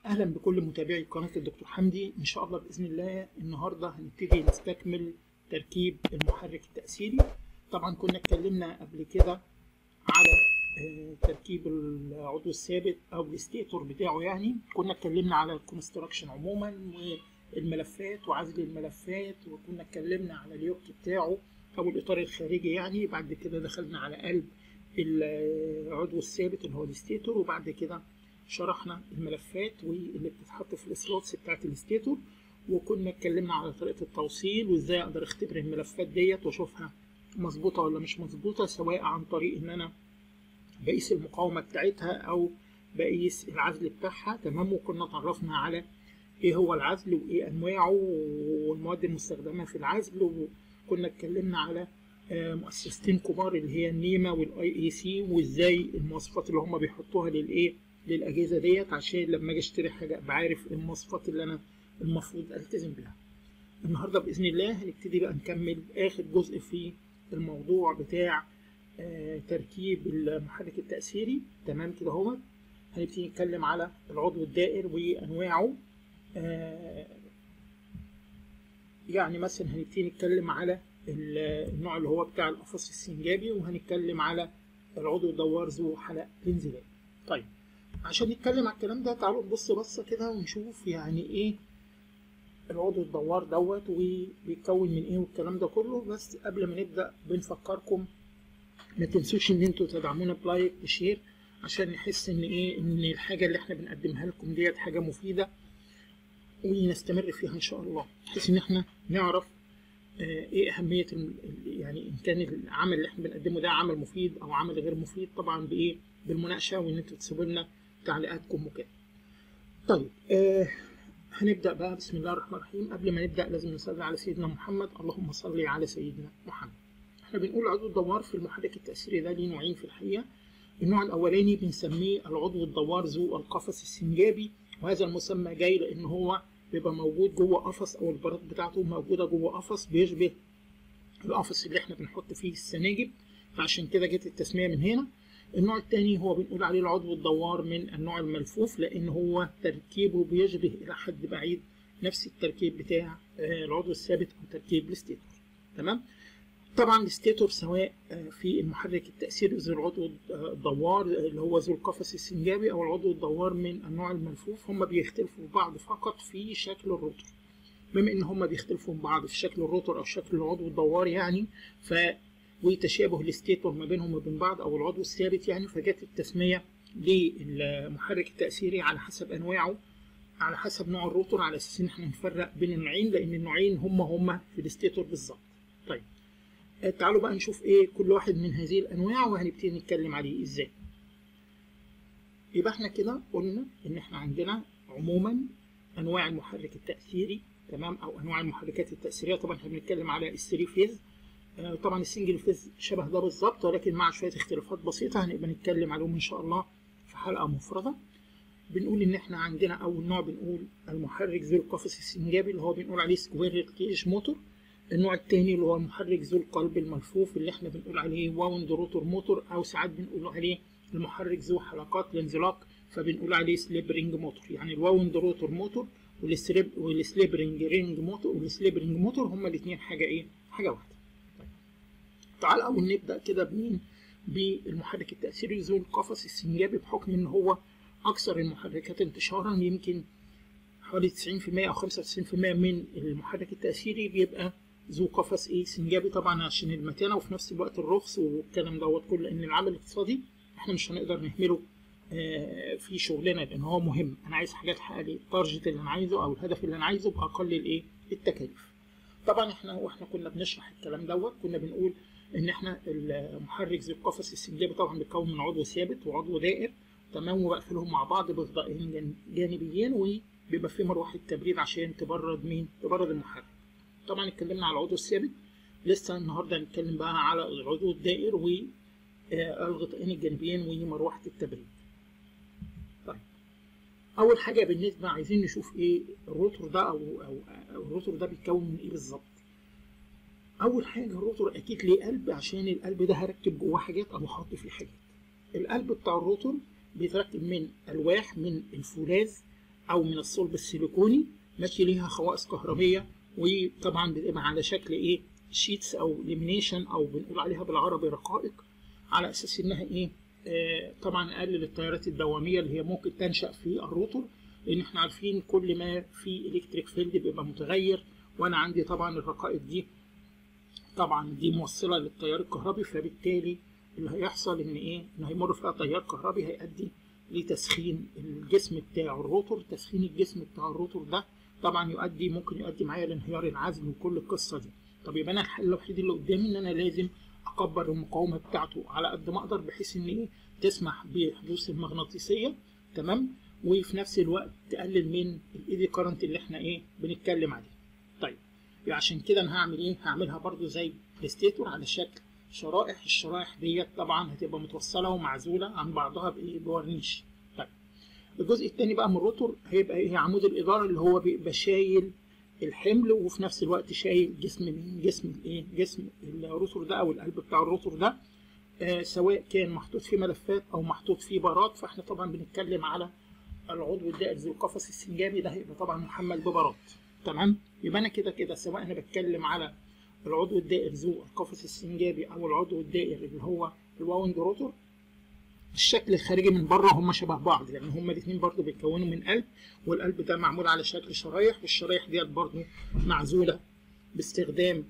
اهلا بكل متابعي قناه الدكتور حمدي ان شاء الله باذن الله النهارده هنبتدي نستكمل تركيب المحرك التاثيري طبعا كنا اتكلمنا قبل كده على آه، تركيب العضو الثابت او الستيتور بتاعه يعني كنا اتكلمنا على الكونستراكشن عموما والملفات وعزل الملفات وكنا اتكلمنا على اليوك بتاعه او الاطار الخارجي يعني بعد كده دخلنا على قلب العضو الثابت اللي هو الستيتور وبعد كده شرحنا الملفات واللي بتتحط في السلوتس بتاعت الستيتور وكنا اتكلمنا على طريقه التوصيل وازاي اقدر اختبر الملفات ديت واشوفها مظبوطه ولا مش مظبوطه سواء عن طريق ان انا بقيس المقاومه بتاعتها او بقيس العزل بتاعها تمام وكنا اتعرفنا على ايه هو العزل وايه انواعه والمواد المستخدمه في العزل وكنا اتكلمنا على مؤسستين كبار اللي هي النيما والاي اي سي وازاي المواصفات اللي هم بيحطوها للايه للاجهزه ديت عشان لما اجي اشتري حاجه ابقى عارف المواصفات اللي انا المفروض التزم بيها النهارده باذن الله هنبتدي بقى نكمل اخر جزء في الموضوع بتاع آه تركيب المحرك التاثيري تمام كده اهوت هنبتدي نتكلم على العضو الدائر وانواعه آه يعني مثلا هنبتدي نتكلم على النوع اللي هو بتاع القفص السنجابي وهنتكلم على العضو الدوار ذو حلق الانزلاق طيب عشان نتكلم على الكلام ده تعالوا نبص بصه كده ونشوف يعني ايه العضو الدوار دوت وبيتكون من ايه والكلام ده كله بس قبل ما نبدا بنفكركم ما تنسوش ان انتوا تدعمونا بلايك وشير عشان نحس ان ايه ان الحاجه اللي احنا بنقدمها لكم ديت حاجه مفيده ونستمر فيها ان شاء الله بحيث ان احنا نعرف ايه اهميه يعني ان كان العمل اللي احنا بنقدمه ده عمل مفيد او عمل غير مفيد طبعا بايه بالمناقشه وان انتوا تسيبوا لنا تعليقاتكم وكده طيب آه هنبدا بقى بسم الله الرحمن الرحيم قبل ما نبدا لازم نصلي على سيدنا محمد اللهم صل على سيدنا محمد احنا بنقول عضو الدوار في المحرك التاثيري ده ليه نوعين في الحقيقه النوع الاولاني بنسميه العضو الدوار ذو القفص السنجابي وهذا المسمى جاي لان هو بيبقى موجود جوه قفص او البارات بتاعته موجوده جوه قفص بيشبه القفص اللي احنا بنحط فيه السناجب فعشان كده جت التسميه من هنا النوع الثاني هو بنقول عليه العضو الدوار من النوع الملفوف لان هو تركيبه بيشبه الى حد بعيد نفس التركيب بتاع العضو الثابت او تركيب الستيتور تمام طبعا الستيتور سواء في المحرك التأثيري ذو العضو الدوار اللي هو ذو القفص السنجابي او العضو الدوار من النوع الملفوف هم بيختلفوا في بعض فقط في شكل الروتور بما ان هم بيختلفوا من بعض في شكل الروتور او شكل العضو الدوار يعني ف وتشابه الستيتور ما بينهم وبين بعض او العضو الثابت يعني فجت التسميه للمحرك التأثيري على حسب انواعه على حسب نوع الروتور على اساس ان احنا نفرق بين النوعين لان النوعين هم هم في الستيتور بالظبط طيب تعالوا بقى نشوف ايه كل واحد من هذه الانواع وهنبتدي نتكلم عليه ازاي يبقى احنا كده قلنا ان احنا عندنا عموما انواع المحرك التاثيري تمام او انواع المحركات التاثيريه طبعا احنا بنتكلم على الثري فيز آه طبعا السنجل فيز شبه ده بالظبط ولكن مع شويه اختلافات بسيطه هنبقى نتكلم عليهم ان شاء الله في حلقه مفرده بنقول ان احنا عندنا اول نوع بنقول المحرك ذو القفص السنجابي اللي هو بنقول عليه سكوير كيج موتور النوع الثاني اللي هو المحرك ذو القلب الملفوف اللي احنا بنقول عليه واوند روتور موتور او ساعات بنقول عليه المحرك ذو حلقات الانزلاق فبنقول عليه سليب رينج موتور يعني الواوند روتور موتور والسليب والسليب رينج رينج موتور والسليب رينج موتور هما الاثنين حاجه ايه؟ حاجه واحده. طيب. تعال اول نبدا كده بمين؟ بالمحرك التاثيري ذو القفص السنجابي بحكم ان هو اكثر المحركات انتشارا يمكن حوالي 90% او 95% من المحرك التاثيري بيبقى ذو قفص ايه سنجابي طبعا عشان المتانه وفي نفس الوقت الرخص والكلام دوت كله لان العمل الاقتصادي احنا مش هنقدر نهمله آه في شغلنا لان هو مهم انا عايز حاجات تحقق لي التارجت اللي انا عايزه او الهدف اللي انا عايزه باقل الايه التكاليف طبعا احنا واحنا كنا بنشرح الكلام دوت كنا بنقول ان احنا المحرك ذو القفص السنجابي طبعا بيتكون من عضو ثابت وعضو دائر تمام وبقفلهم مع بعض بغطائين جانبيين وبيبقى في مروحه تبريد عشان تبرد مين تبرد المحرك طبعا اتكلمنا على العضو الثابت لسه النهارده هنتكلم بقى على العضو الدائر والغطائين الجانبيين ومروحه التبريد. طيب اول حاجه بالنسبه عايزين نشوف ايه الروتور ده او او, أو الروتور ده بيتكون من ايه بالظبط. اول حاجه الروتور اكيد ليه قلب عشان القلب ده هركب جواه حاجات او احط فيه حاجات. القلب بتاع الروتور بيتركب من الواح من الفولاذ او من الصلب السيليكوني ماشي ليها خواص كهربيه وطبعا بتبقى على شكل ايه شيتس او ليمينيشن او بنقول عليها بالعربي رقائق على اساس انها ايه آه طبعا اقلل التيارات الدواميه اللي هي ممكن تنشا في الروتور لان احنا عارفين كل ما في الكتريك فيلد بيبقى متغير وانا عندي طبعا الرقائق دي طبعا دي موصله للتيار الكهربي فبالتالي اللي هيحصل ان ايه ان هيمر فيها تيار كهربي هيؤدي لتسخين الجسم بتاع الروتور تسخين الجسم بتاع الروتور ده طبعا يؤدي ممكن يؤدي معايا لانهيار العزل وكل القصه دي طب يبقى انا الحل الوحيد اللي قدامي ان انا لازم اكبر المقاومه بتاعته على قد ما اقدر بحيث ان ايه تسمح بحدوث المغناطيسيه تمام وفي نفس الوقت تقلل من الايدي كارنت اللي احنا ايه بنتكلم عليه طيب يبقى عشان كده انا هعمل ايه هعملها برضو زي الستيتور على شكل شرائح الشرائح ديت طبعا هتبقى متوصله ومعزوله عن بعضها بايه بورنيش طيب الجزء الثاني بقى من الروتور هيبقى ايه عمود الاداره اللي هو بيبقى شايل الحمل وفي نفس الوقت شايل جسم من جسم الايه جسم الروتور ده او القلب بتاع الروتور ده آه سواء كان محطوط فيه ملفات او محطوط فيه بارات فاحنا طبعا بنتكلم على العضو الدائري ذو القفص السنجابي ده هيبقى طبعا محمل ببارات تمام يبقى انا كده كده سواء انا بتكلم على العضو الدائري ذو القفص السنجابي او العضو الدائري اللي هو الواوند روتور الشكل الخارجي من بره هم شبه بعض لان هم الاثنين برضو بيتكونوا من قلب والقلب ده معمول على شكل شرايح والشرايح ديت برضو معزوله باستخدام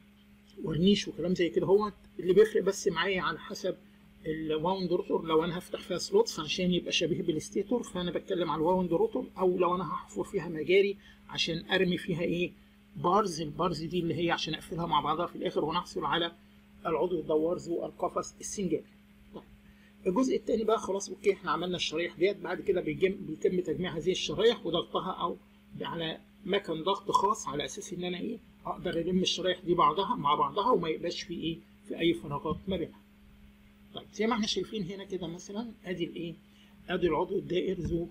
ورنيش وكلام زي كده هو اللي بيفرق بس معايا على حسب الواوند روتور لو انا هفتح فيها سلوتس عشان يبقى شبيه بالستيتور فانا بتكلم على الواوند روتور او لو انا هحفر فيها مجاري عشان ارمي فيها ايه بارز البارز دي اللي هي عشان اقفلها مع بعضها في الاخر ونحصل على العضو الدوار ذو القفص السنجابي طيب الجزء الثاني بقى خلاص اوكي احنا عملنا الشرايح ديت بعد كده بيتم تجميع هذه الشرايح وضغطها او على مكان ضغط خاص على اساس ان انا ايه اقدر الم الشرايح دي بعضها مع بعضها وما يبقاش في ايه في اي فراغات ما بينها طيب زي ما احنا شايفين هنا كده مثلا ادي الايه ادي العضو الدائر ذو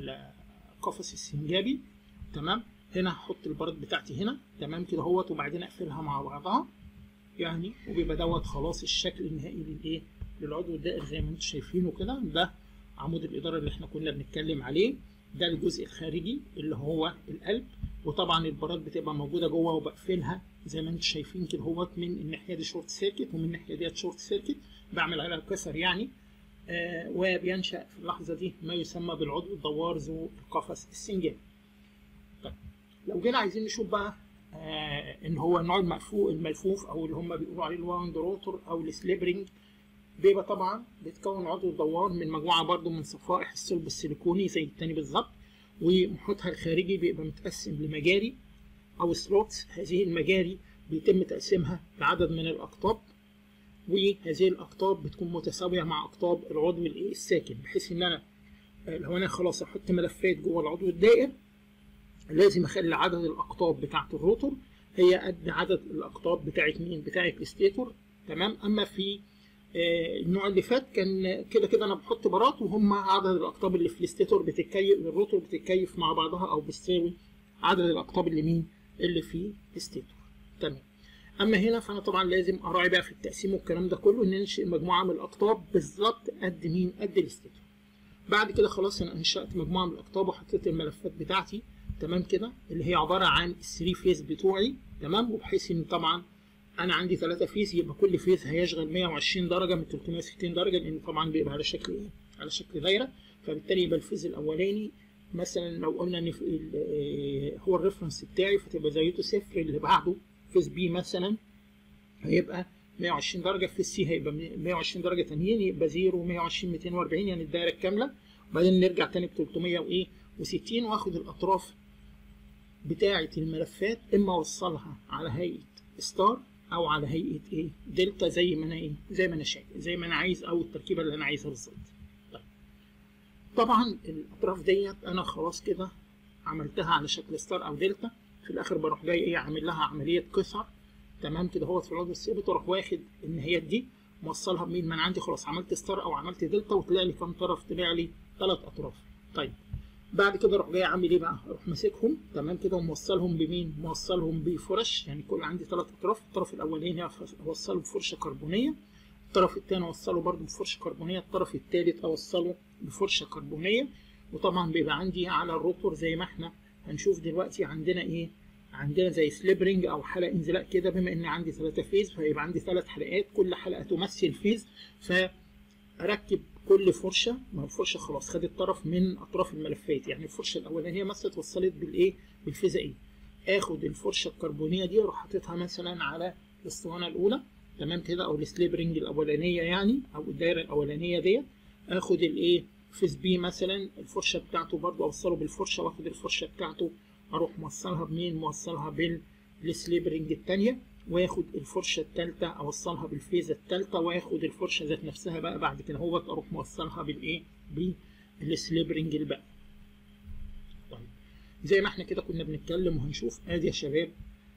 القفص السنجابي تمام هنا هحط البرد بتاعتي هنا تمام كده اهوت وبعدين اقفلها مع بعضها يعني وبيبقى دوت خلاص الشكل النهائي للايه للعضو الدائر زي ما انتم شايفينه كده ده عمود الاداره اللي احنا كنا بنتكلم عليه ده الجزء الخارجي اللي هو القلب وطبعا البراد بتبقى موجوده جوه وبقفلها زي ما انتم شايفين كده اهوت من الناحيه دي شورت سيركت ومن الناحيه ديت شورت سيركت بعمل عليها كسر يعني آه وبينشا في اللحظه دي ما يسمى بالعضو الدوار ذو القفص السنجابي طيب لو جينا عايزين نشوف بقى آه ان هو النوع الملفوف الملفوف او اللي هم بيقولوا عليه الواوند روتور او السليبرنج بيبقى طبعا بيتكون عضو الدوار من مجموعه برضو من صفائح الصلب السيليكوني زي التاني بالظبط ومحيطها الخارجي بيبقى متقسم لمجاري او سلوتس هذه المجاري بيتم تقسيمها لعدد من الاقطاب وهذه الاقطاب بتكون متساويه مع اقطاب العضو الايه الساكن بحيث ان انا لو انا خلاص احط ملفات جوه العضو الدائر لازم اخلي عدد الاقطاب بتاعه الروتور هي قد عدد الاقطاب بتاعه مين بتاعه الستيتور تمام اما في آه النوع اللي فات كان كده كده انا بحط برات وهم عدد الاقطاب اللي في الستيتور بتتكيف الروتور بتتكيف مع بعضها او بتساوي عدد الاقطاب اللي مين اللي في الستيتور تمام اما هنا فانا طبعا لازم اراعي بقى في التقسيم والكلام ده كله ان انشئ مجموعه من الاقطاب بالظبط قد مين قد الستيتور بعد كده خلاص انا انشات مجموعه من الاقطاب وحطيت الملفات بتاعتي تمام كده اللي هي عباره عن الثري فيز بتوعي تمام وبحيث ان طبعا انا عندي ثلاثة فيز يبقى كل فيز هيشغل 120 درجه من 360 درجه لان طبعا بيبقى على شكل ايه على شكل دايره فبالتالي يبقى الفيز الاولاني مثلا لو قلنا ان هو الريفرنس بتاعي فتبقى زاويته صفر اللي بعده فيز بي مثلا هيبقى 120 درجه فيز سي هيبقى 120 درجه تانيين يبقى 0 120 240 يعني الدايره الكامله وبعدين نرجع تاني ب 300 وايه و60 واخد الاطراف بتاعه الملفات اما اوصلها على هيئه ستار او على هيئه ايه دلتا زي ما انا ايه زي ما انا شايف زي ما انا عايز او التركيبه اللي انا عايزها بالظبط طيب. طبعا الاطراف ديت انا خلاص كده عملتها على شكل ستار او دلتا في الاخر بروح جاي ايه عامل لها عمليه كسر تمام كده هو في العضو الثابت واروح واخد النهايات دي موصلها بمين ما انا عندي خلاص عملت ستار او عملت دلتا وطلع لي كام طرف طلع لي ثلاث اطراف طيب بعد كده اروح جاي عامل ايه بقى اروح ماسكهم تمام كده وموصلهم بمين موصلهم بفرش يعني كل عندي ثلاث اطراف الطرف الاولاني اوصله بفرشه كربونيه الطرف الثاني اوصله برده بفرشه كربونيه الطرف الثالث اوصله بفرشه كربونيه وطبعا بيبقى عندي على الروتور زي ما احنا هنشوف دلوقتي عندنا ايه عندنا زي سليبرنج او حلقه انزلاق كده بما ان عندي ثلاثة فيز فهيبقى عندي ثلاث حلقات كل حلقه تمثل فيز فاركب كل فرشه ما الفرشه خلاص خدت طرف من اطراف الملفات يعني الفرشه الاولانيه مثلا اتوصلت بالايه بالفيزا ايه اخد الفرشه الكربونيه دي اروح حاططها مثلا على الاسطوانه الاولى تمام كده او السليبرنج الاولانيه يعني او الدايره الاولانيه ديت اخد الايه فيز بي مثلا الفرشه بتاعته برضو اوصله بالفرشه واخد الفرشه بتاعته اروح موصلها بمين موصلها بالسليبرنج الثانيه واخد الفرشه الثالثه اوصلها بالفيزه الثالثه واخد الفرشه ذات نفسها بقى بعد كده هو اروح موصلها بالايه بالسليبرنج الباقي طيب زي ما احنا كده كنا بنتكلم وهنشوف ادي يا شباب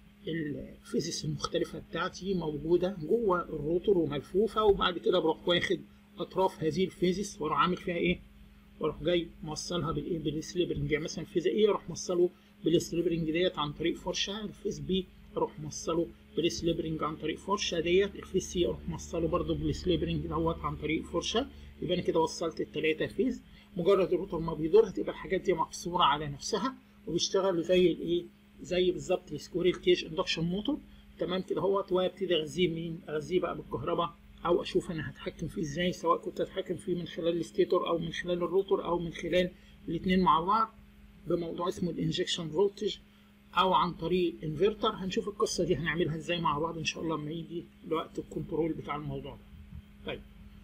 الفيزيس المختلفه بتاعتي موجوده جوه الروتور وملفوفه وبعد كده بروح واخد اطراف هذه الفيزيس واروح عامل فيها ايه واروح جاي موصلها بالايه بالسليبرنج يعني مثلا فيزا ايه اروح موصله بالسليبرنج ديت عن طريق فرشه الفيز بي اروح موصله بالسليبرنج عن طريق فرشه ديت الفيز سي اروح موصله برده بالسليبرنج دوت عن طريق فرشه يبقى انا كده وصلت الثلاثه فيز مجرد الروتور ما بيدور هتبقى الحاجات دي محصوره على نفسها وبيشتغل زي الايه زي بالظبط السكوريل كيج اندكشن موتور تمام كده اهوت وابتدي اغذيه مين اغذيه بقى بالكهرباء او اشوف انا هتحكم فيه ازاي سواء كنت هتحكم فيه من خلال الستيتور او من خلال الروتور او من خلال الاثنين مع بعض بموضوع اسمه الانجكشن فولتج او عن طريق انفرتر هنشوف القصه دي هنعملها ازاي مع بعض ان شاء الله لما يجي وقت الكنترول بتاع الموضوع ده طيب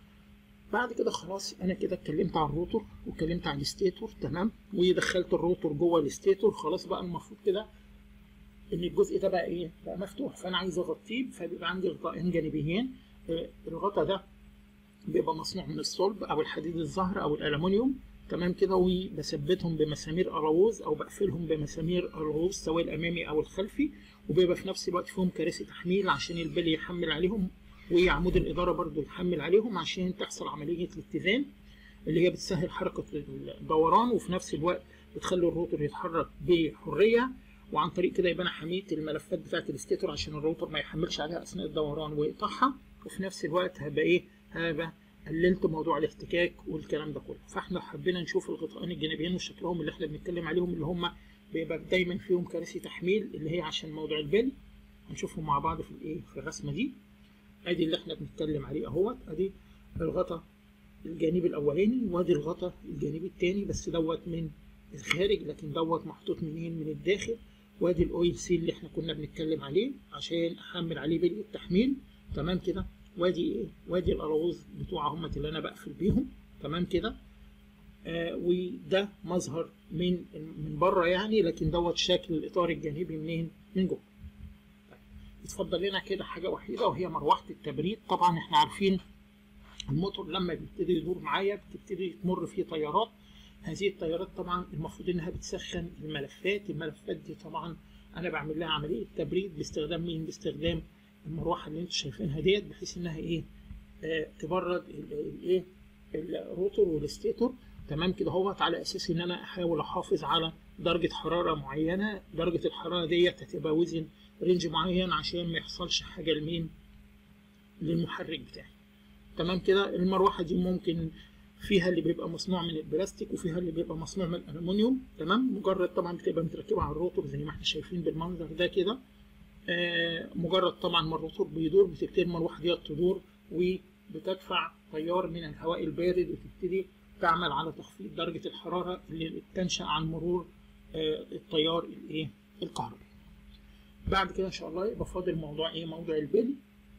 بعد كده خلاص انا كده اتكلمت عن الروتور واتكلمت عن الستيتور تمام ودخلت الروتور جوه الستيتور خلاص بقى المفروض كده ان الجزء ده بقى ايه بقى مفتوح فانا عايز اغطيه فبيبقى عندي غطائين جانبيين الغطا ده بيبقى مصنوع من الصلب او الحديد الزهر او الالومنيوم تمام كده وبثبتهم بمسامير اراووز او بقفلهم بمسامير اراووز سواء الامامي او الخلفي وبيبقى في نفس الوقت فيهم كراسي تحميل عشان البلي يحمل عليهم وعمود الاداره برضو يحمل عليهم عشان تحصل عمليه الاتزان اللي هي بتسهل حركه الدوران وفي نفس الوقت بتخلي الروتور يتحرك بحريه وعن طريق كده يبقى انا حميت الملفات بتاعه الستيتور عشان الروتور ما يحملش عليها اثناء الدوران ويقطعها وفي نفس الوقت هبقى ايه هبقى قللت موضوع الاحتكاك والكلام ده كله فاحنا حبينا نشوف الغطائين الجانبيين وشكلهم اللي احنا بنتكلم عليهم اللي هم بيبقى دايما فيهم كراسي تحميل اللي هي عشان موضوع البل هنشوفهم مع بعض في الايه في الرسمه دي ادي اللي احنا بنتكلم عليه اهوت ادي الغطا الجانبي الاولاني وادي الغطا الجانبي الثاني بس دوت من الخارج لكن دوت محطوط منين من الداخل وادي الاويل سيل اللي احنا كنا بنتكلم عليه عشان احمل عليه بلي التحميل تمام كده وادي ايه وادي الاراوز بتوع هم اللي انا بقفل بيهم تمام كده آه وده مظهر من من بره يعني لكن دوت شكل الاطار الجانبي منين من جوه طيب. يتفضل لنا كده حاجه وحيده وهي مروحه التبريد طبعا احنا عارفين الموتور لما بيبتدي يدور معايا بتبتدي تمر فيه تيارات هذه التيارات طبعا المفروض انها بتسخن الملفات الملفات دي طبعا انا بعمل لها عمليه تبريد باستخدام مين باستخدام المروحه اللي انتم شايفينها ديت بحيث انها ايه آه تبرد الايه الروتور والستيتور تمام كده اهوت على اساس ان انا احاول احافظ على درجه حراره معينه درجه الحراره ديت هتبقى وزن رينج معين عشان ما يحصلش حاجه لمين للمحرك بتاعي تمام كده المروحه دي ممكن فيها اللي بيبقى مصنوع من البلاستيك وفيها اللي بيبقى مصنوع من الالومنيوم تمام مجرد طبعا بتبقى متركبه على الروتور زي ما احنا شايفين بالمنظر ده كده آه مجرد طبعا ما الروتور بيدور بتبتدي المروحه ديت تدور وبتدفع تيار من الهواء البارد وتبتدي تعمل على تخفيض درجه الحراره اللي بتنشا عن مرور آه التيار الايه الكهربي بعد كده ان شاء الله يبقى فاضل موضوع ايه موضوع البلي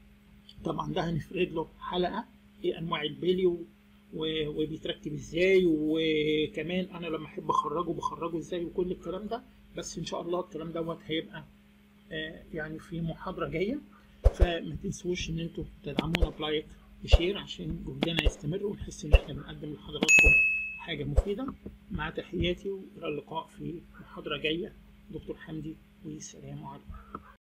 طبعا ده هنفرد له حلقه ايه انواع البلي وبيتركب ازاي وكمان انا لما احب اخرجه بخرجه ازاي وكل الكلام ده بس ان شاء الله الكلام دوت هيبقى آه يعني في محاضره جايه فما تنسوش ان انتوا تدعمونا بلايك وشير عشان جهدنا يستمر ونحس ان احنا بنقدم لحضراتكم حاجه مفيده مع تحياتي والى اللقاء في محاضره جايه دكتور حمدي والسلام عليكم